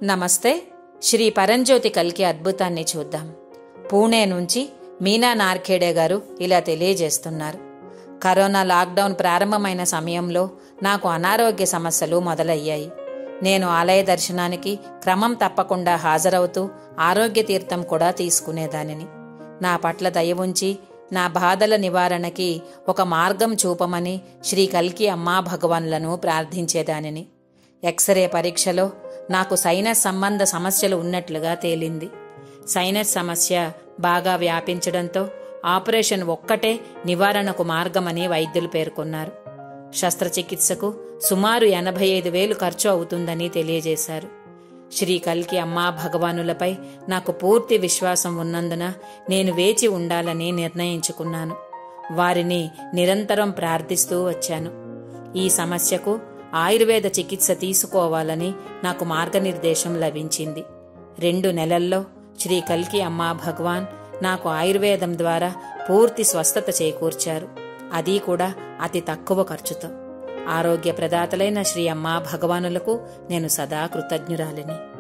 నమస్తే శ్రీ పరంజ్యోతి కల్కి అద్భుతాన్ని చూద్దాం పూణే నుంచి మీనా నార్ఖేడే గారు ఇలా తెలియజేస్తున్నారు కరోనా లాక్డౌన్ ప్రారంభమైన సమయంలో నాకు అనారోగ్య సమస్యలు మొదలయ్యాయి నేను ఆలయ దర్శనానికి క్రమం తప్పకుండా హాజరవుతూ ఆరోగ్య తీర్థం కూడా తీసుకునేదానిని నా పట్ల దయ ఉంచి నా బాధల నివారణకి ఒక మార్గం చూపమని శ్రీ కల్కి అమ్మా భగవాన్లను ప్రార్థించేదానిని ఎక్స్రే పరీక్షలో నాకు సైనస్ సంబంధ సమస్యలు ఉన్నట్లుగా తేలింది సైనస్ సమస్య బాగా వ్యాపించడంతో ఆపరేషన్ ఒక్కటే నివారణకు మార్గమని వైద్యులు పేర్కొన్నారు శస్త్రచికిత్సకు సుమారు ఎనభై ఐదు వేలు ఖర్చు అవుతుందని తెలియజేశారు శ్రీ కల్కి అమ్మా భగవానులపై నాకు పూర్తి విశ్వాసం ఉన్నందున నేను వేచి ఉండాలని నిర్ణయించుకున్నాను వారిని నిరంతరం ప్రార్థిస్తూ వచ్చాను ఈ సమస్యకు ఆయుర్వేద చికిత్స తీసుకోవాలని నాకు మార్గనిర్దేశం లభించింది రెండు నెలల్లో శ్రీ కల్కి అమ్మా భగవాన్ నాకు ఆయుర్వేదం ద్వారా పూర్తి స్వస్థత చేకూర్చారు అది కూడా అతి తక్కువ ఖర్చుతో ఆరోగ్య ప్రదాతలైన శ్రీ అమ్మా భగవానులకు నేను సదా కృతజ్ఞురాలిని